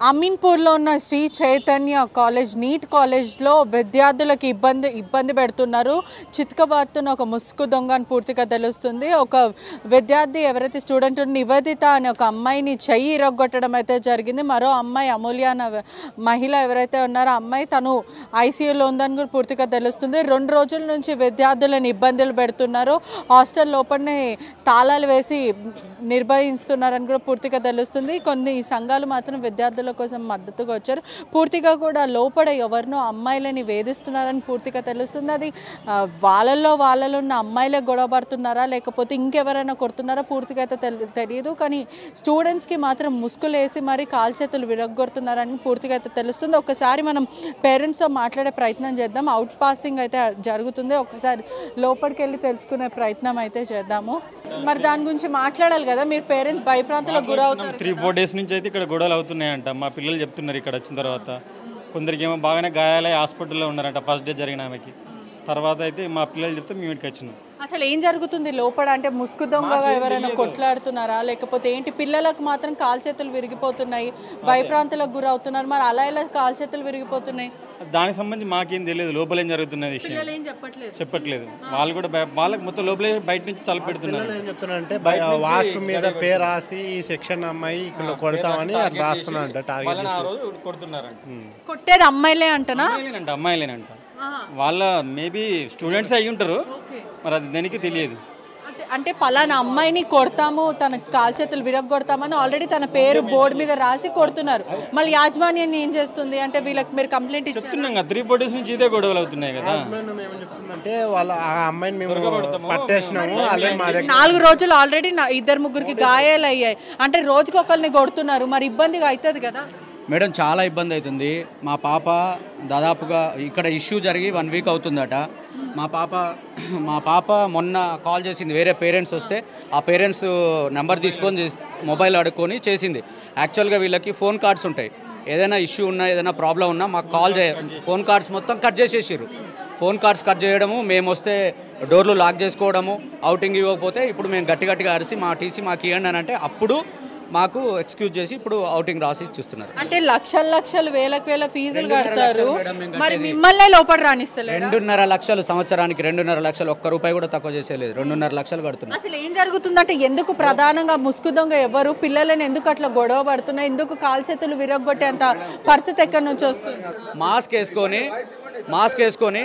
అమీన్పూర్లో ఉన్న Shri Chaitanya college neat కాలేజ్లో విద్యార్థులకు ఇబ్బంది ఇబ్బంది పెడుతున్నారు చిత్కబాతున్న ఒక ముసుగు దొంగ అని పూర్తిగా తెలుస్తుంది ఒక విద్యార్థి ఎవరైతే స్టూడెంట్ నివేదిత అనే ఒక అమ్మాయిని చెయ్యి ఇరగొట్టడం అయితే జరిగింది మరో అమ్మాయి అమూల్య అన్న వ- మహిళ ఎవరైతే ఉన్నారో ఆ అమ్మాయి తను ఐసీయూలో ఉందని కూడా పూర్తిగా తెలుస్తుంది రెండు రోజుల నుంచి విద్యార్థులను ఇబ్బందులు పెడుతున్నారు హాస్టల్ లోపలనే తాళాలు వేసి నిర్భయిస్తున్నారని కూడా పూర్తిగా తెలుస్తుంది కొన్ని సంఘాలు మాత్రం విద్యార్థుల కోసం మద్దతుగా వచ్చారు పూర్తిగా కూడా లోపల ఎవరినో అమ్మాయిలని వేధిస్తున్నారని పూర్తిగా తెలుస్తుంది అది ఆ, వాళ్ళల్లో వాళ్ళలో ఉన్న అమ్మాయిలే గొడవ పడుతున్నారా లేకపోతే ఇంకెవరైనా కొడుతున్నారా పూర్తిగా అయితే తెలి- తెలియదు కానీ స్టూడెంట్స్కి మాత్రం ముసుగులు వేసి మరి కాల్ చేతులు విరగొడుతున్నారని పూర్తిగా అయితే తెలుస్తుంది ఒకసారి మనం పేరెంట్స్తో మాట్లాడే ప్రయత్నం చేద్దాం అవుట్ పాసింగ్ అయితే జరుగుతుంది ఒకసారి లోపలికి వెళ్ళి తెలుసుకునే ప్రయత్నం అయితే చేద్దాము మరి దాని గురించి మాట్లాడాలి కదా మీరు పేరెంట్స్ భయప్రాంతాలకు గురవుతారు త్రీ ఫోర్ డేస్ నుంచి అయితే ఇక్కడ గొడవలు అవుతున్నాయంట మా పిల్లలు చెప్తున్నారు ఇక్కడ వచ్చిన తర్వాత కొందరికి ఏమో బాగానే గాయాలై హాస్పిటల్లో ఉన్నారంట ఫస్ట్ డే జరిగిన ఆమెకి తర్వాత అయితే మా పిల్లలు చెప్తే మేము ఇక్కడికి వచ్చినాం అసలు ఏం జరుగుతుంది లోపల అంటే ముసుగు దొంగగా ఎవరైనా కొట్లాడుతున్నారా లేకపోతే ఏంటి పిల్లలకు మాత్రం కాల్ చేతులు విరిగిపోతున్నాయి భయప్రాంతాలకు గురవుతున్నారు మరి అలా ఎలా కాల్ చేతులు విరిగిపోతున్నాయి దానికి సంబంధించి మాకేం తెలియదు లోపల ఏం జరుగుతున్నది విషయం పిల్లలు ఏం చెప్పట్లేదు చెప్పట్లేదు వాళ్ళు కూడా భయ- వాళ్ళకి మొత్తం లోపలే బయట నుంచి తలుపు పెడుతున్నారు ఏం చెప్తున్నానంటే వాష్రూమ్ మీద పేరు రాసి ఈ సెక్షన్ అమ్మాయి ఇక్కడ కొడతామని అట్లా రాస్తున్నాడంట టార్గెట్ వాళ్ళని ఆ రోజు కొడుతున్నారంట కొట్టేది అమ్మాయిలే అంటనా అమ్మాయిలేనంట అమ్మాయిలేనంట వాళ్ళ మేబీ స్టూడెంట్స్ అయి ఉంటారు మరి అది దానికి తెలియదు అంటే అంటే పలానా అమ్మాయిని కొడతాము తన కాల్ చేతులు విరగొడతామని ఆల్రెడీ తన పేరు బోర్డు మీద రాసి కొడుతున్నారు మళ్ళీ యాజమాన్యం ఏం చేస్తుంది అంటే వీళ్ళకి మీరు కంప్లైంట్ ఇచ్చారు చెప్తున్నాం కదా త్రీ ఫోర్ డేస్ నుంచి ఇదే గొడవలు అవుతున్నాయి కదా మేము ఏం చెప్తుందంటే వాళ్ళ ఆ అమ్మాయిని మేము పట్టేసినాము ఆల్రెడీ మా దగ్గర నాలుగు రోజులు ఆల్రెడీ ఇద్దరు ముగ్గురికి గాయాలు అయ్యాయి అంటే రోజుకి ఒకరిని కొడుతున్నారు మరి ఇబ్బందిగా అవుతుంది కదా మేడం చాలా ఇబ్బంది అవుతుంది మా పాప దాదాపుగా ఇక్కడ ఇష్యూ జరిగి వన్ వీక్ అవుతుందట మా పాప మా పాప మొన్న కాల్ చేసింది వేరే పేరెంట్స్ వస్తే ఆ పేరెంట్స్ నెంబర్ తీసుకొని చేస్- మొబైల్ అడుక్కొని చేసింది యాక్చువల్గా వీళ్ళకి ఫోన్ కార్డ్స్ ఉంటాయి ఏదైనా ఇష్యూ ఉన్నా ఏదైనా ప్రాబ్లం ఉన్నా మాకు కాల్ చేయ ఫోన్ కార్డ్స్ మొత్తం కట్ చేసేసారు ఫోన్ కార్డ్స్ కట్ చేయడము మేము వస్తే డోర్లు లాక్ చేసుకోవడము అవుటింగ్ ఇవ్వకపోతే ఇప్పుడు మేము గట్టి గట్టిగా అరిసి మా టీసీ మాకు ఇవ్వండి అని అంటే అప్పుడు మాకు ఎక్స్క్యూజ్ చేసి ఇప్పుడు అవుటింగ్ రాసి చూస్తున్నారు అంటే లక్షల లక్షలు వేలకు వేల ఫీజులు రెండున్నర కడతారు లక్షలు మేడం మేము మరి మిమ్మల్ని లోపల రాణిస్తలేదు రెండున్నర లక్షలు సంవత్సరానికి రెండున్నర లక్షలు ఒక్క రూపాయి కూడా తక్కువ చేసేలేదు రెండున్నర లక్షలు కడుతున్నాం అసలు ఏం జరుగుతుందంటే ఎందుకు ప్రధానంగా ముసుగు దొంగ ఎవరు పిల్లలని ఎందుకు అట్లా గొడవ పడుతున్నాయి ఎందుకు కాల్ చేతులు విరగొట్టేంత పరిస్థితి ఎక్కడి నుంచి వస్తుంది మాస్క్ వేసుకొని మాస్క్ వేసుకొని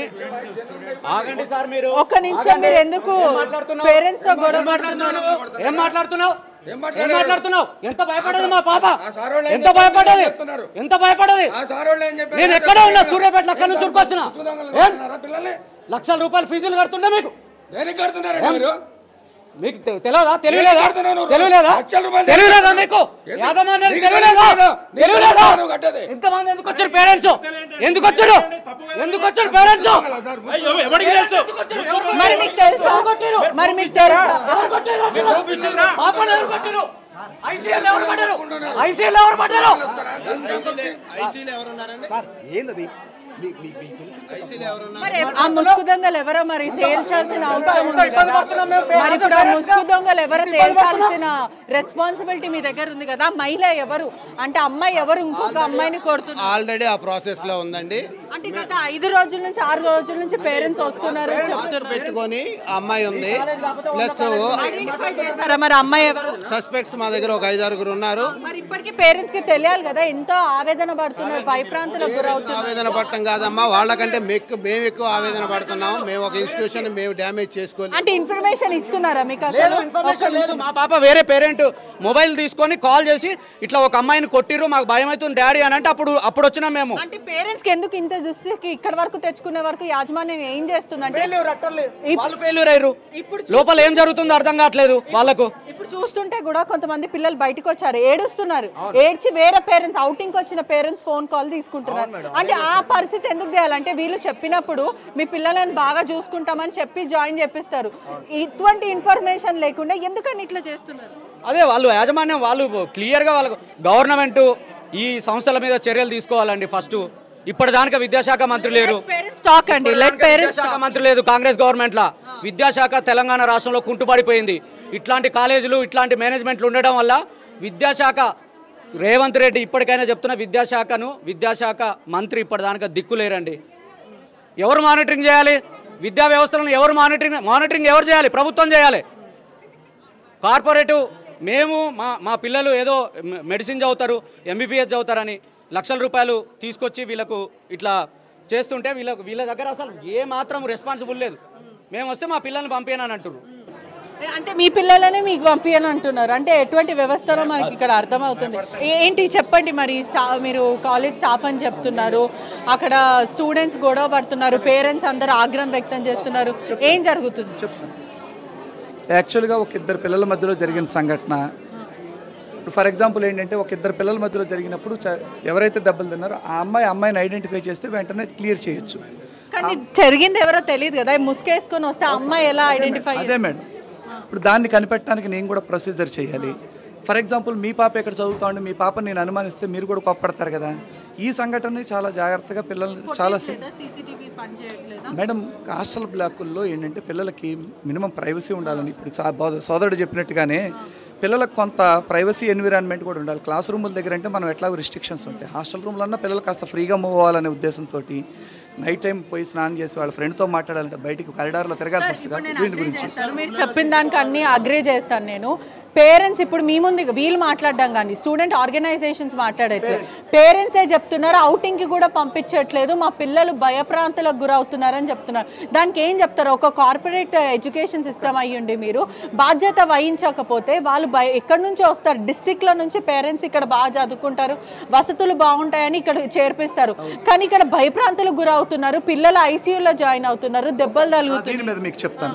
ఆగండి సార్ మీరు ఒక్క నిమిషం మీరు ఎందుకు పేరెంట్స్ తో గొడవ పడుతున్నారు ఏం మాట్లాడుతున్నావు ఏం మాట్లాడుతున్నావు ఎంత భయపడదు మా పాప ఎంత భయపడది ఎంత భయపడది నేను ఎక్కడే ఉన్నా సూర్యాపేట అక్కడ నుంచి ఉరుకొచ్చిన ఏం? లక్షల రూపాయలు ఫీజులు కడుతున్నా మీకు దేనికి కడుతున్నారండి మీరు మీకు తె- తెలియదా తెలియలేదా కడుతున్నావు నువ్వు? తెలియలేదా లక్షల రూపాయలు తెలియలేదా కడుతున్నావు. మీకు ఎందుకు? యాదమాన్యానికి నీకు తెలియలేదా తెలియదా? నీకు తెలియలేదా తెలియదా నువ్వు కట్టేది? ఇంతమంది ఎందుకు వచ్చారు పేరెంట్స్ ఎందుకు వచ్చారు ఎందుకు వచ్చారు పేరెంట్స్ మరి మీకు తెలుసా మరి మీకు తెలుసా పాపను ఎవరు కొట్టారు? ఐసీఎల్ ఎవరు పడ్డారు ఐసీఎల్ ఎవరు పడ్డారు సార్ ఏందది మీ- మీ- మీకు తెలిసిందే కదా. మరి ఆ ముసుగు దొంగలు ఎవరో మరి తేల్చాల్సిన అవసరం ఉంది కదా మరి ఇప్పుడు ఆ ముసుగు దొంగలు ఎవరో తేల్చాల్సిన రెస్పాన్సిబిలిటీ మీ దగ్గర ఉంది కదా ఆ మహిళ ఎవరు అంటే అమ్మాయి ఎవరు ఇంకొక అమ్మాయిని కొడుతున్నారు ఆల్రెడీ ఆ ప్రాసెస్ లో ఉందండి అంటే గత ఐదు రోజుల నుంచి ఆరు రోజుల నుంచి పేరెంట్స్ వస్తున్నారు చెప్తున్నారు పెట్టుకొని ఆ అమ్మాయి ఉంది ప్లస్ ఐడెంటిఫై చేశారా మరి అమ్మాయి ఎవరు సస్పెక్ట్స్ మా దగ్గర ఒక ఐదారుగురు ఉన్నారు మరి ఇప్పటికీ పేరెంట్స్ కి తెలియాలి కదా ఎంతో ఆవేదన పడుతున్నారు భయప్రాంతాలకు గురవుతున్నారు ఆవేదన పడటం కాదమ్మా వాళ్ళకంటే మెక్కు మేము ఎక్కువ ఆవేదన పడుతున్నాం మేము ఒక ఇన్స్టిట్యూషన్ మేము డ్యామేజ్ చేసుకోలేదు అంటే ఇన్ఫర్మేషన్ ఇస్తున్నారా మీకు లేదు అసలు ఇన్ఫర్మేషన్ లేదు మా పాప వేరే పేరెంట్ మొబైల్ తీసుకొని కాల్ చేసి ఇట్లా ఒక అమ్మాయిని కొట్టిర్రు మాకు భయం అవుతుంది డాడీ అని అంటే అప్పుడు అప్పుడు వచ్చినాం మేము అంటే పేరెంట్స్ కి ఎందుకు ఇంత దృష్టికి ఇక్కడ వరకు తెచ్చుకునే వరకు యాజమాన్యం ఏం చేస్తుందంటే వాళ్ళు ఫెయిల్యూర్ అయ్యారు ఇప్పుడు లోపల ఏం జరుగుతుందో అర్థం కావట్లేదు వాళ్ళకు ఇప్పుడు చూస్తుంటే కూడా కొంతమంది పిల్లలు బయటకు వచ్చారు ఏడుస్తున్నారు ఏడ్చి వేరే పేరెంట్స్ అవుటింగ్ వచ్చిన పేరెంట్స్ ఫోన్ కాల్ తీసుకుంటున్నారు అంటే ఆ పరిస్థితి ఎందుకు చేయాలంటే వీళ్ళు చెప్పినప్పుడు మీ పిల్లలను బాగా చూసుకుంటామని చెప్పి జాయిన్ చేపిస్తారు ఇటువంటి ఇన్ఫర్మేషన్ లేకుండా ఎందుకని ఇట్లా చేస్తున్నారు అదే వాళ్ళు యాజమాన్యం వాళ్ళు క్లియర్గా వాళ్ళకు గవర్నమెంట్ ఈ సంస్థల మీద చర్యలు తీసుకోవాలండి ఫస్ట్ ఇప్పటిదానిక విద్యాశాఖ మంత్రి లేరు పేరెంట్స్ టాక్ అండి లెట్ పేరెంట్స్ విద్యాశాఖ మంత్రి లేదు కాంగ్రెస్ గవర్నమెంట్ లా విద్యాశాఖ తెలంగాణ రాష్ట్రంలో కుంటుపడిపోయింది ఇట్లాంటి కాలేజీలు ఇట్లాంటి మేనేజ్మెంట్లు ఉండడం వల్ల విద్యాశాఖ రేవంత్ రెడ్డి ఇప్పటికైనా చెప్తున్న విద్యాశాఖను విద్యాశాఖ మంత్రి ఇప్పటిదానిక దిక్కులేరండి ఎవరు మానిటరింగ్ చేయాలి విద్యా వ్యవస్థలను ఎవరు మానిటరింగ్ మానిటరింగ్ ఎవరు చేయాలి ప్రభుత్వం చేయాలి కార్పొరేటు మేము మా మా పిల్లలు ఏదో మె- మెడిసిన్ చదువుతారు ఎంబీబీఎస్ చదువుతారని లక్షల రూపాయలు తీసుకొచ్చి వీళ్ళకు ఇట్లా చేస్తుంటే వీళ్ళకు వీళ్ళ దగ్గర అసలు ఏ మాత్రం రెస్పాన్సిబుల్ లేదు మేము వస్తే మా పిల్లల్ని పంపేనని అంటున్నారు అంటే మీ పిల్లలనే మీకు పంపించని అంటున్నారు అంటే ఎటువంటి వ్యవస్థలో మనకి ఇక్కడ అర్థమవుతుంది ఏ- ఏంటి చెప్పండి మరి స్టా మీరు కాలేజ్ స్టాఫ్ అని చెప్తున్నారు అక్కడ స్టూడెంట్స్ గొడవ పడుతున్నారు పేరెంట్స్ అందరు ఆగ్రహం వ్యక్తం చేస్తున్నారు ఏం జరుగుతుంది చెప్తాను యాక్చువల్గా ఒక ఇద్దరు పిల్లల మధ్యలో జరిగిన సంఘటన ఇప్పుడు ఫర్ ఎగ్జాంపుల్ ఏంటంటే ఒక ఇద్దరు పిల్లల మధ్యలో జరిగినప్పుడు చ- ఎవరైతే దెబ్బలు తిన్నారో ఆ అమ్మాయి అమ్మాయిని ఐడెంటిఫై చేస్తే వెంటనే క్లియర్ చేయొచ్చు కానీ జరిగింది ఎవరో తెలియదు కదా ముసుకేసుకొని వస్తే ఆ అమ్మాయి ఎలా ఐడెంటిఫై అదే మేడం ఇప్పుడు దాన్ని కనిపెట్టడానికి నేను కూడా ప్రొసీజర్ చేయాలి ఫర్ ఎగ్జాంపుల్ మీ పాప ఎక్కడ చదువుతా ఉండి మీ పాపని నేను అనుమానిస్తే మీరు కూడా కోప్పడతారు కదా ఈ సంఘటనని చాలా జాగ్రత్తగా పిల్లల్ని చాలా సే- సీసీటీవీ పని చేయట్లేదా మేడం హాస్టల్ బ్లాకుల్లో ఏంటంటే పిల్లలకి మినిమం ప్రైవసీ ఉండాలని ఇప్పుడు సా- బో- సోదరుడు చెప్పినట్టుగానే పిల్లలకు కొంత ప్రైవసీ ఎన్విరాన్మెంట్ కూడా ఉండాలి క్లాస్ రూముల దగ్గర అంటే మనం ఎట్లాగో రిస్ట్రిక్షన్స్ ఉంటాయి హాస్టల్ రూమ్లో అన్న పిల్లలు కాస్త ఫ్రీగా మూవ్ అవ్వాలనే ఉద్దేశంతో నైట్ టైం పోయి స్నానం చేసి వాళ్ళ ఫ్రెండ్తో మాట్లాడాలంటే బయటికి కారిడార్లో తిరగాల్సి వస్తుంది కాబట్టి దీని గురించి చేస్తాను మీరు చెప్పిన దానికి అన్ని అగ్రీ చేస్తాను నేను పేరెంట్స్ ఇప్పుడు మీ ముందు వీళ్ళు మాట్లాడడం కానీ స్టూడెంట్ ఆర్గనైజేషన్స్ మాట్లాడట్లేదు పేరెంట్సే చెప్తున్నారు అవుటింగ్కి కూడా పంపించట్లేదు మా పిల్లలు భయప్రాంతులకు గురవుతున్నారని చెప్తున్నారు దానికి ఏం చెప్తారు ఒక కార్పొరేట్ ఎడ్యుకేషన్ సిస్టమ్ అయ్యుండి మీరు బాధ్యత వహించకపోతే వాళ్ళు భయ ఎక్కడి నుంచి వస్తారు డిస్టిక్ల నుంచి పేరెంట్స్ ఇక్కడ బాగా చదువుకుంటారు వసతులు బాగుంటాయని ఇక్కడ చేర్పిస్తారు కానీ ఇక్కడ భయప్రాంతులకు గురవుతున్నారు పిల్లలు ఐసీయూలో జాయిన్ అవుతున్నారు దెబ్బలు తగులుతున్నాయి దీని మీద మీకు చెప్తాను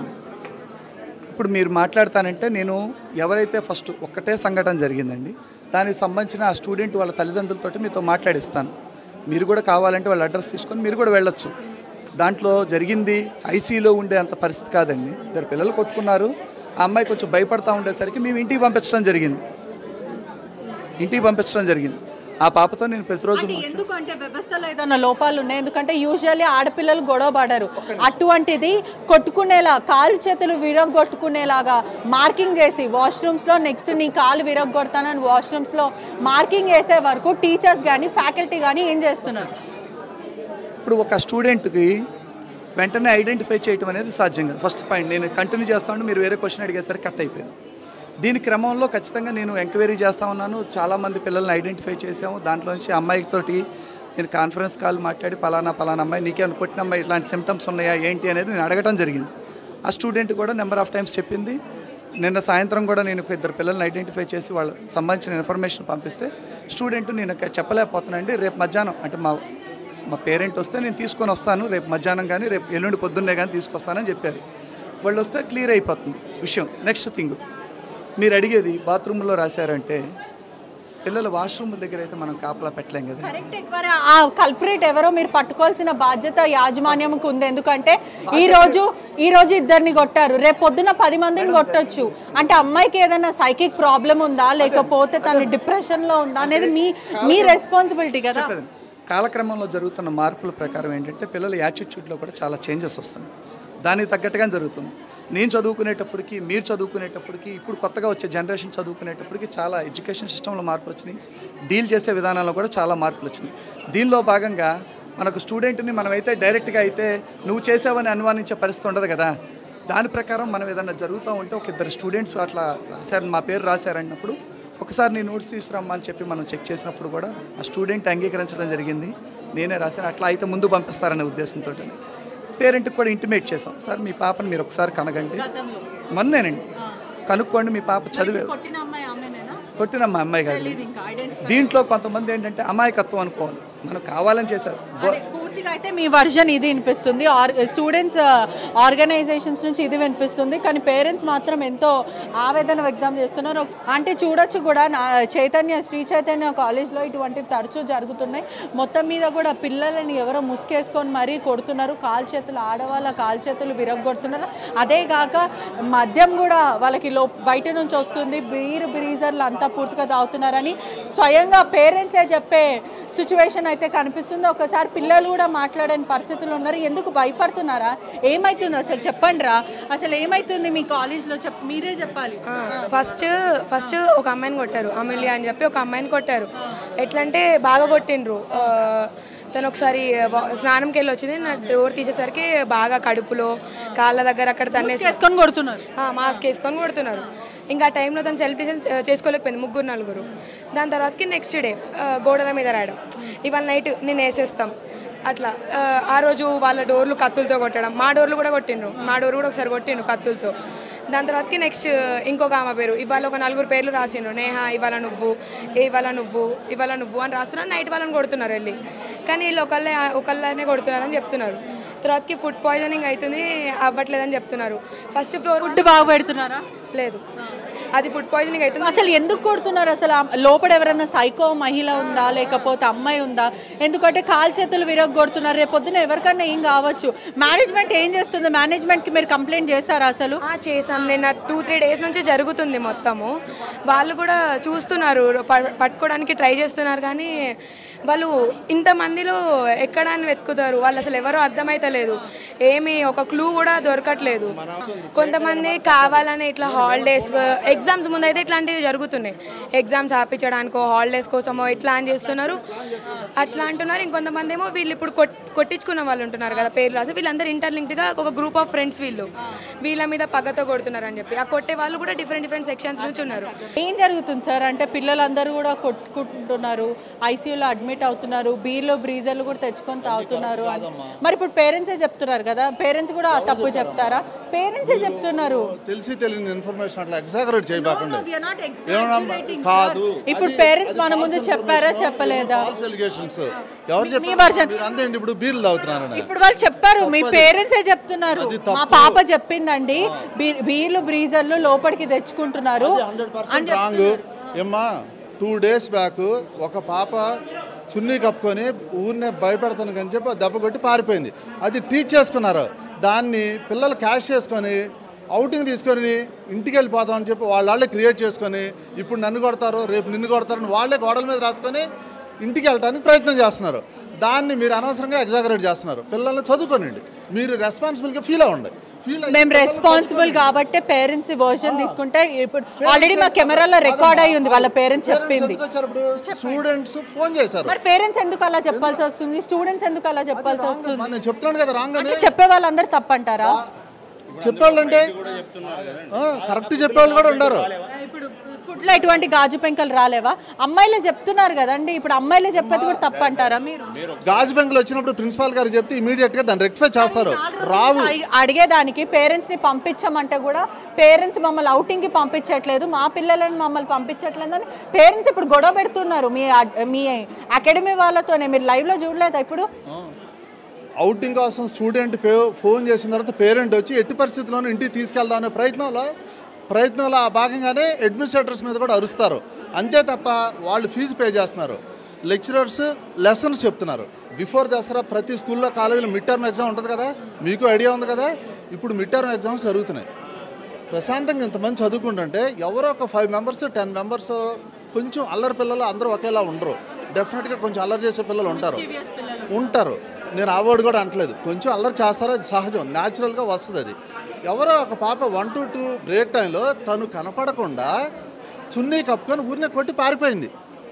ఇప్పుడు మీరు మాట్లాడతానంటే నేను ఎవరైతే ఫస్ట్ ఒక్కటే సంఘటన జరిగిందండి దానికి సంబంధించిన ఆ స్టూడెంట్ వాళ్ళ తల్లిదండ్రులతో మీతో మాట్లాడిస్తాను మీరు కూడా కావాలంటే వాళ్ళ అడ్రస్ తీసుకొని మీరు కూడా వెళ్ళొచ్చు దాంట్లో జరిగింది ఐసీలో ఉండే అంత పరిస్థితి కాదండి ఇద్దరు పిల్లలు కొట్టుకున్నారు ఆ అమ్మాయి కొంచెం భయపడతా ఉండేసరికి మేము ఇంటికి పంపించడం జరిగింది ఇంటికి పంపించడం జరిగింది ఆ పాపతో నేను ప్రతిరోజు అంటే ఎందుకంటే వ్యవస్థలో ఏదైనా లోపాలు ఉన్నాయి ఎందుకంటే యూజువల్లీ ఆడపిల్లలు గొడవ పడరు అటువంటిది కొట్టుకునేలా కాలు చేతులు విరగొట్టుకునేలాగా మార్కింగ్ చేసి వాష్రూమ్స్లో నెక్స్ట్ నీ కాలు విరగొడతానని వాష్రూమ్స్లో మార్కింగ్ చేసే వరకు టీచర్స్ కానీ ఫ్యాకల్టీ కానీ ఏం చేస్తున్నారు ఇప్పుడు ఒక స్టూడెంట్కి వెంటనే ఐడెంటిఫై చేయటం అనేది సాధ్యం కాదు ఫస్ట్ పాయింట్ నేను కంటిన్యూ చేస్తా ఉంటే మీరు వేరే క్వశ్చన్ అడిగేసరికి కట్ అయిపోయింది దీని క్రమంలో ఖచ్చితంగా నేను ఎంక్వైరీ చేస్తా ఉన్నాను చాలామంది పిల్లల్ని ఐడెంటిఫై చేసాము దాంట్లోంచి అమ్మాయితోటి నేను కాన్ఫరెన్స్ కాల్ మాట్లాడి పలానా పలానా అమ్మాయి నీకేమైనా కొట్టిన అమ్మాయి ఇట్లాంటి సిమ్టమ్స్ ఉన్నాయా ఏంటి అనేది నేను అడగటం జరిగింది ఆ స్టూడెంట్ కూడా నెంబర్ ఆఫ్ టైమ్స్ చెప్పింది నిన్న సాయంత్రం కూడా నేను ఒక ఇద్దరు పిల్లల్ని ఐడెంటిఫై చేసి వాళ్ళ సంబంధించిన ఇన్ఫర్మేషన్ పంపిస్తే స్టూడెంట్ నేను ఇంకా చెప్పలేకపోతున్నానండి రేపు మధ్యాహ్నం అంటే మా మా పేరెంట్ వస్తే నేను తీసుకొని వస్తాను రేపు మధ్యాహ్నం కానీ రేపు ఎల్లుండి పొద్దున్నే కానీ తీసుకొస్తానని చెప్పారు వాళ్ళు వస్తే క్లియర్ అయిపోతుంది విషయం నెక్స్ట్ థింగ్ మీరు అడిగేది బాత్రూంలో రాశారంటే పిల్లల వాష్రూమ్ దగ్గర అయితే మనం కాపలా పెట్టలేం కదా కరెక్ట్ మరి ఆ కల్పరేట్ ఎవరో మీరు పట్టుకోవాల్సిన బాధ్యత యాజమాన్యంకు ఉంది ఎందుకంటే ఈ రోజు ఈ రోజు ఇద్దరిని కొట్టారు రేపు పొద్దున పది మందిని కొట్టొచ్చు అంటే అమ్మాయికి ఏదైనా సైకిక్ ప్రాబ్లం ఉందా లేకపోతే తన డిప్రెషన్ లో ఉందా అనేది మీ మీ రెస్పాన్సిబిలిటీ కదా చెప్పేది. కాలక్రమంలో జరుగుతున్న మార్పుల ప్రకారం ఏంటంటే పిల్లల యాటిట్యూడ్లో కూడా చాలా చేంజెస్ వస్తున్నాయి దానికి తగ్గట్టుగా జరుగుతుంది నేను చదువుకునేటప్పటికి మీరు చదువుకునేటప్పటికి ఇప్పుడు కొత్తగా వచ్చే జనరేషన్ చదువుకునేటప్పటికి చాలా ఎడ్యుకేషన్ సిస్టంలో మార్పులు వచ్చినాయి డీల్ చేసే విధానంలో కూడా చాలా మార్పులు వచ్చినాయి దీనిలో భాగంగా మనకు స్టూడెంట్ని మనమైతే డైరెక్ట్గా అయితే నువ్వు చేసావని అనుమానించే పరిస్థితి ఉండదు కదా దాని ప్రకారం మనం ఏదైనా జరుగుతూ ఉంటే ఒక ఇద్దరు స్టూడెంట్స్ అట్లా రాశారు మా పేరు రాశారన్నప్పుడు ఒకసారి నీ నోట్స్ తీసుకురమ్మా అని చెప్పి మనం చెక్ చేసినప్పుడు కూడా ఆ స్టూడెంట్ అంగీకరించడం జరిగింది నేనే రాశాను అట్లా అయితే ముందు పంపిస్తారనే ఉద్దేశంతో పేరెంట్కి కూడా ఇంటిమేట్ చేసాం సార్ మీ పాపని మీరు ఒకసారి కనగండి మొన్నేనండి కనుక్కోండి మీ పాప చదివే కొట్టిన అమ్మాయి ఆమెనేనా కొట్టిన మా అమ్మాయి కాదు ఇంకా ఐడెంటిఫై దీంట్లో కొంతమంది ఏంటంటే అమాయకత్వం అనుకోవాలి మనం కావాలని చేశారు బో- పూర్తిగా అయితే మీ వర్షన్ ఇది వినిపిస్తుంది స్టూడెంట్స్ ఆర్గనైజేషన్స్ నుంచి ఇది వినిపిస్తుంది కానీ పేరెంట్స్ మాత్రం ఎంతో ఆవేదన వ్యక్తం చేస్తున్నారు ఒక- అంటే చూడొచ్చు కూడా నా చైతన్య శ్రీ చైతన్య కాలేజ్లో ఇటువంటివి తరచూ జరుగుతున్నాయి మొత్తం మీద కూడా పిల్లలని ఎవరో ముసుకేసుకొని మరీ కొడుతున్నారు కాలు చేతులు ఆడవాళ్ళ కాలు చేతులు విరగొడుతున్నారు అదే కాక మద్యం కూడా వాళ్ళకి లో బయట నుంచి వస్తుంది బీరు బ్రీజర్లు అంతా పూర్తిగా తాగుతున్నారని స్వయంగా పేరెంట్సే చెప్పే సిచ్యువేషన్ అయితే కనిపిస్తుంది ఒకసారి పిల్లలు కూడా కూడా మాట్లాడని పరిస్థితులు ఉన్నారు ఎందుకు భయపడుతున్నారా ఏమైతుంది అసలు చెప్పండి రా అసలు ఏమైతుంది మీ కాలేజ్లో చెప్ మీరే చెప్పాలి ఫస్ట్ ఫస్ట్ ఒక అమ్మాయిని కొట్టారు అమూల్య అని చెప్పి ఒక అమ్మాయిని కొట్టారు ఎట్లా అంటే బాగా కొట్టిండ్రు ఆ, తను ఒకసారి వా- స్నానంకి వెళ్ళి వచ్చింది నా డోర్ తీసేసరికి బాగా కడుపులో కాళ్ళ దగ్గర అక్కడ తన్నేసి చేసుకొని కొడుతున్నారు మాస్క్ వేసుకొని కొడుతున్నారు ఇంకా ఆ టైంలో తను సెల్ఫ్ డిఫెన్స్ చేసుకోలేకపోయింది ముగ్గురు నలుగురు దాని తర్వాతకి నెక్స్ట్ డే గోడల మీద రాయడం ఇవాళ నైట్ నేను వేసేస్తాం అట్లా ఆ, ఆ రోజు వాళ్ళ డోర్లు కత్తులతో కొట్టడం మా డోర్లు కూడా కొట్టిండ్రు మా డోర్ కూడా ఒకసారి కొట్టిండ్రు కత్తులతో దాని తర్వాతకి నెక్స్ట్ ఇంకొక ఆమె పేరు ఇవాళ ఒక నలుగురు పేర్లు రాసిండ్రు నేహ ఇవాళ నువ్వు ఏ ఇవాళ నువ్వు ఇవాళ నువ్వు అని రాస్తున్నారు నైట్ వాళ్ళని కొడుతున్నారు వెళ్ళి కానీ వీళ్ళు ఒకళ్ళే ఒకళ్ళనే కొడుతున్నారని చెప్తున్నారు తర్వాతకి ఫుడ్ పాయిజనింగ్ అవుతుంది అవ్వట్లేదని చెప్తున్నారు ఫస్ట్ ఫ్లోర్ ఫుడ్ బాగా పెడుతున్నారా లేదు అది ఫుడ్ పాయిజనింగ్ అవుతుంది అసలు ఎందుకు కొడుతున్నారు అసలు ఆ లోపల ఎవరైనా సైకో మహిళ ఉందా లేకపోతే అమ్మాయి ఉందా ఎందుకంటే కాలు చేతులు విరగొడుతున్నారు రేపు పొద్దున ఎవరికన్నా ఏం కావచ్చు మేనేజ్మెంట్ ఏం చేస్తుంది మేనేజ్మెంట్కి మీరు కంప్లైంట్ చేస్తారా అసలు ఆ, చేసాం నిన్న టూ త్రీ డేస్ నుంచి జరుగుతుంది మొత్తము వాళ్ళు కూడా చూస్తున్నారు ప- పట్టుకోవడానికి ట్రై చేస్తున్నారు కానీ వాళ్ళు ఇంతమందిలో ఎక్కడ అని వెతుకుతారు వాళ్ళు అసలు ఎవరో అర్థమైతలేదు ఏమి ఒక క్లూ కూడా దొరకట్లేదు కొంతమంది కావాలని ఇట్లా హాలిడేస్ ఎగ్జామ్స్ ముందు అయితే ఇట్లాంటివి జరుగుతున్నాయి ఎగ్జామ్స్ ఆపించడానికో హాలిడేస్ కోసమో ఇట్లా అని చేస్తున్నారు అట్లా అంటున్నారు ఇంకొంతమంది ఏమో వీళ్ళు ఇప్పుడు కొట్- కొట్టించుకున్న వాళ్ళు ఉంటున్నారు కదా పేరు రాసి వీళ్ళందరూ ఇంటర్లింక్డ్గా ఒక గ్రూప్ ఆఫ్ ఫ్రెండ్స్ వీళ్ళు వీళ్ళ మీద పగతో కొడుతున్నారు అని చెప్పి ఆ కొట్టే వాళ్ళు కూడా డిఫరెంట్ డిఫరెంట్ సెక్షన్స్ నుంచి ఉన్నారు ఏం జరుగుతుంది సార్ అంటే పిల్లలందరూ కూడా కొట్టుకుంటున్నారు ఐసీయూలో అడ్మిట్ అవుతున్నారు బీర్లో బ్రీజర్లు కూడా తెచ్చుకొని తాగుతున్నారు అని. మరి ఇప్పుడు పేరెంట్సే చెప్తున్నారు కదా పేరెంట్స్ కూడా ఆ తప్పు చెప్తారా పేరెంట్సే చెప్తున్నారు తెలిసి తెలియని ఇన్ఫర్మేషన్ అట్లా ఎగ్జాగరేట్ చేయబాకండి we are not ఏమన్నా exaggerating, కాదు sir. ఇప్పుడు పేరెంట్స్ మన ముందు చెప్పారా చెప్పలేదా ఫాల్స్ ఎలిగేషన్స్ ఎవరు మీ version. చెప్పారు మీరు అంతే ఇప్పుడు బీర్లు తాగుతున్నారని ఇప్పుడు వాళ్ళు చెప్పారు మీ పేరెంట్సే చెప్తున్నారు మా పాప చెప్పిందండి బీ- బీర్లు బ్రీజర్లు లోపలికి తెచ్చుకుంటున్నారు హండ్రెడ్ పర్సెంట్ రాంగ్ ఏమ్మా టూ డేస్ బ్యాక్ ఒక పాప చున్నీ కప్పుకొని ఊరినే భయపెడతాను అని చెప్పి దెబ్బ కొట్టి పారిపోయింది అది టీచ్ చేసుకున్నారు దాన్ని పిల్లలు క్యాష్ చేసుకొని అవుటింగ్ తీసుకొని ఇంటికి వెళ్ళిపోతాం అని చెప్పి వాళ్ళ వాళ్ళే క్రియేట్ చేసుకొని ఇప్పుడు నన్ను కొడతారు రేపు నిన్ను కొడతారని వాళ్ళే గోడల మీద రాసుకొని ఇంటికి వెళ్ళడానికి ప్రయత్నం చేస్తున్నారు దాన్ని మీరు అనవసరంగా ఎగ్జాగరేట్ చేస్తున్నారు పిల్లల్ని చదువుకోనండి మీరు రెస్పాన్సిబుల్గా ఫీల్ అవ్వండి ఫీల్ మేము రెస్పాన్సిబుల్ కాబట్టి పేరెంట్స్ వర్షన్ తీసుకుంటే ఇప్పుడు ఆల్రెడీ మా కెమెరాలో రికార్డ్ అయి ఉంది వాళ్ళ పేరెంట్స్ చెప్పింది స్టూడెంట్స్ ఫోన్ చేశారు మరి పేరెంట్స్ ఎందుకు అలా చెప్పాల్సి వస్తుంది స్టూడెంట్స్ ఎందుకు అలా చెప్పాల్సి వస్తుంది నేను చెప్తున్నాను కదా రాంగ్ అని అంటే చెప్పే వాళ్ళందరూ తప్పంటారా చెప్పేవాళ్ళంటే కరెక్ట్ చెప్పేవాళ్ళు కూడా ఉండరు ఇప్పుడు ఫుడ్లో ఎటువంటి గాజు పెంకలు రాలేవా అమ్మాయిలే చెప్తున్నారు కదండి ఇప్పుడు అమ్మాయిలే చెప్పేది కూడా తప్పంటారా మీరు గాజు బెంకులు వచ్చినప్పుడు ప్రిన్సిపాల్ గారు చెప్తే ఇమీడియట్ గా దాన్ని రెక్టిఫై చేస్తారు రావు అడి- అడిగేదానికి పేరెంట్స్ ని పంపించమంటే కూడా పేరెంట్స్ మమ్మల్ని outing కి పంపించట్లేదు మా పిల్లలను మమ్మల్ని పంపించట్లేదు అని పేరెంట్స్ ఇప్పుడు గొడవ పెడుతున్నారు మీ అడ్- మీ అకాడమీ వాళ్ళతోనే మీరు live లో చూడలేదా ఇప్పుడు అవుటింగ్ కోసం స్టూడెంట్ పే ఫోన్ చేసిన తర్వాత పేరెంట్ వచ్చి ఎట్టి పరిస్థితుల్లోనూ ఇంటికి తీసుకెళ్దాం అనే ప్రయత్నంలో ప్రయత్నంలో ఆ భాగంగానే అడ్మినిస్ట్రేటర్స్ మీద కూడా అరుస్తారు అంతే తప్ప వాళ్ళు ఫీజు పే చేస్తున్నారు లెక్చరర్స్ లెసన్స్ చెప్తున్నారు బిఫోర్ దసరా ప్రతి స్కూల్లో కాలేజీలో మిడ్ టర్మ్ ఎగ్జామ్ ఉంటుంది కదా మీకు ఐడియా ఉంది కదా ఇప్పుడు మిడ్ టర్మ్ ఎగ్జామ్స్ జరుగుతున్నాయి ప్రశాంతంగా ఇంతమంది చదువుకుంటుంటే ఎవరో ఒక ఫైవ్ మెంబర్స్ టెన్ మెంబర్స్ కొంచెం అల్లరి పిల్లలు అందరూ ఒకేలా ఉండరు డెఫినెట్గా కొంచెం అల్లరి చేసే పిల్లలు ఉంటారు ఉంటారు నేను ఆ వర్డ్ కూడా అంటలేదు కొంచెం అల్లరి చేస్తారో అది సహజం న్యాచురల్గా వస్తుంది అది ఎవరో ఒక పాప వన్ టు టూ బ్రేక్ టైంలో తను కనపడకుండా చున్నీ కప్పుకొని ఊరినే కొట్టి పారిపోయింది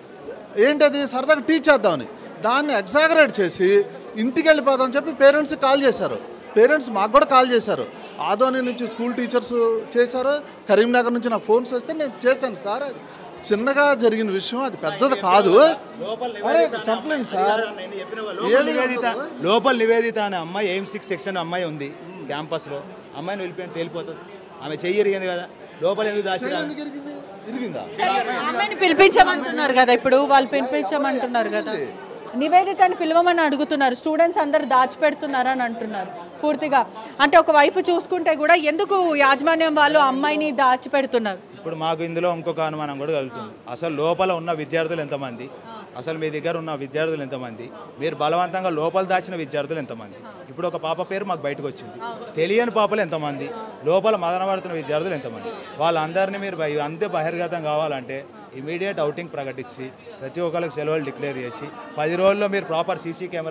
ఏంటది సరదాగా టీచ్ చేద్దామని దాన్ని ఎగ్జాగరేట్ చేసి ఇంటికి వెళ్ళిపోదామని చెప్పి పేరెంట్స్ కాల్ చేశారు పేరెంట్స్ మాకు కూడా కాల్ చేశారు ఆదోని నుంచి స్కూల్ టీచర్స్ చేశారు కరీంనగర్ నుంచి నాకు ఫోన్స్ వస్తే నేను చేశాను సార్ చిన్నగా జరిగిన విషయం అది పెద్దది కాదు అరే చెప్పలేండి సార్ లోపల నివేదిత లోపల నివేదిత అనే అమ్మాయి ఎయిమ్ సిక్స్ సెక్షన్ అమ్మాయి ఉంది క్యాంపస్లో అమ్మాయిని వెళ్ళిపోయిన తేలిపోతుంది ఆమె చెయ్యి ఇరిగింది కదా లోపల ఎందుకు దాచిరా ఇరిగిందా అమ్మాయిని పిలిపించమంటున్నారు కదా ఇప్పుడు వాళ్ళు పిలిపించమంటున్నారు కదా నివేదితని పిలవమని అడుగుతున్నారు స్టూడెంట్స్ అందరు దాచిపెడుతున్నారు అని అంటున్నారు పూర్తిగా అంటే ఒకవైపు చూసుకుంటే కూడా ఎందుకు యాజమాన్యం వాళ్ళు అమ్మాయిని దాచిపెడుతున్నారు ఇప్పుడు మాకు ఇందులో ఇంకొక అనుమానం కూడా కలుగుతుంది అసలు లోపల ఉన్న విద్యార్థులు ఎంతమంది అసలు మీ దగ్గర ఉన్న విద్యార్థులు ఎంతమంది మీరు బలవంతంగా లోపల దాచిన విద్యార్థులు ఎంతమంది ఇప్పుడు ఒక పాప పేరు మాకు బయటకు వచ్చింది తెలియని పాపలు ఎంతమంది లోపల మదనపడుతున్న విద్యార్థులు ఎంతమంది వాళ్ళందరినీ మీరు బయ- అంతే బహిర్గతం కావాలంటే ఇమీడియట్ అవుటింగ్ ప్రకటించి ప్రతి ఒక్కరికి సెలవులు డిక్లేర్ చేసి పది రోజుల్లో మీరు ప్రాపర్ సీసీ కెమెరాస్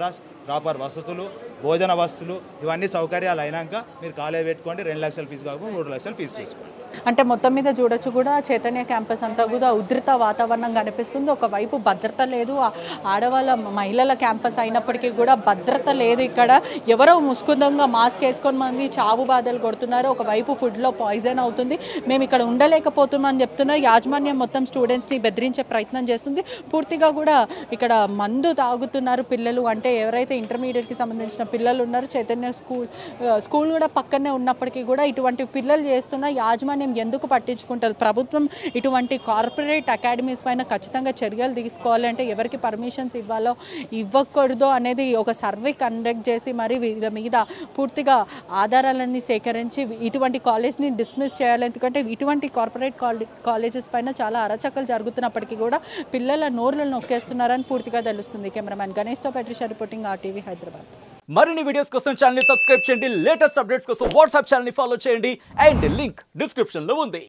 ప్రాపర్ వసతులు భోజన వసతులు ఇవన్నీ సౌకర్యాలు అయినాక మీరు కాలేజ్ పెట్టుకోండి రెండు లక్షల ఫీజు కాకుండా మూడు లక్షల ఫీజు చూసుకోండి అంటే మొత్తం మీద చూడొచ్చు కూడా చైతన్య క్యాంపస్ అంతా కూడా ఉధృత వాతావరణం కనిపిస్తుంది ఒకవైపు భద్రత లేదు ఆ ఆడవాళ్ళ మహిళల క్యాంపస్ అయినప్పటికీ కూడా భద్రత లేదు ఇక్కడ ఎవరో ముసుకుందంగా మాస్క్ వేసుకొని మంది చావు బాధలు కొడుతున్నారు ఒకవైపు ఫుడ్లో పాయిజన్ అవుతుంది మేము ఇక్కడ ఉండలేకపోతున్నామని చెప్తున్నారు యాజమాన్యం మొత్తం స్టూడెంట్స్ని బెదిరించే ప్రయత్నం చేస్తుంది పూర్తిగా కూడా ఇక్కడ మందు తాగుతున్నారు పిల్లలు అంటే ఎవరైతే ఇంటర్మీడియట్కి సంబంధించిన పిల్లలు ఉన్నారో చైతన్య స్కూల్ ఆ, స్కూల్ కూడా పక్కనే ఉన్నప్పటికీ కూడా ఇటువంటి పిల్లలు చేస్తున్న యాజమాన్యం ఎందుకు పట్టించుకుంటారు ప్రభుత్వం ఇటువంటి కార్పొరేట్ అకాడమీస్ పైన ఖచ్చితంగా చర్యలు తీసుకోవాలంటే ఎవరికి పర్మిషన్స్ ఇవ్వాలో ఇవ్వకూడదో అనేది ఒక సర్వే కండక్ట్ చేసి మరి వీళ్ళ మీద పూర్తిగా ఆధారాలన్నీ సేకరించి ఇటువంటి కాలేజ్ని డిస్మిస్ చేయాలి ఎందుకంటే ఇటువంటి కార్పొరేట్ కాలేజెస్ పైన చాలా అరచకలు జరుగుతున్నప్పటికీ కూడా పిల్లల నోర్లను నొక్కేస్తున్నారని పూర్తిగా తెలుస్తుంది కెమెరామ్యాన్ గణేష్తో పెట్రిషా రిపోర్టింగ్ ఆర్టీవీ హైదరాబాద్ మరిన్ని వీడియోస్ కోసం ఛానల్ సబ్స్క్రైబ్ చేయండి లేటెస్ట్ అప్డేట్స్ కోసం వాట్సాప్ ఛానల్ ఫాలో చేయండి అండ్ లింక్ డిస్క్రిప్షన్ లో ఉంది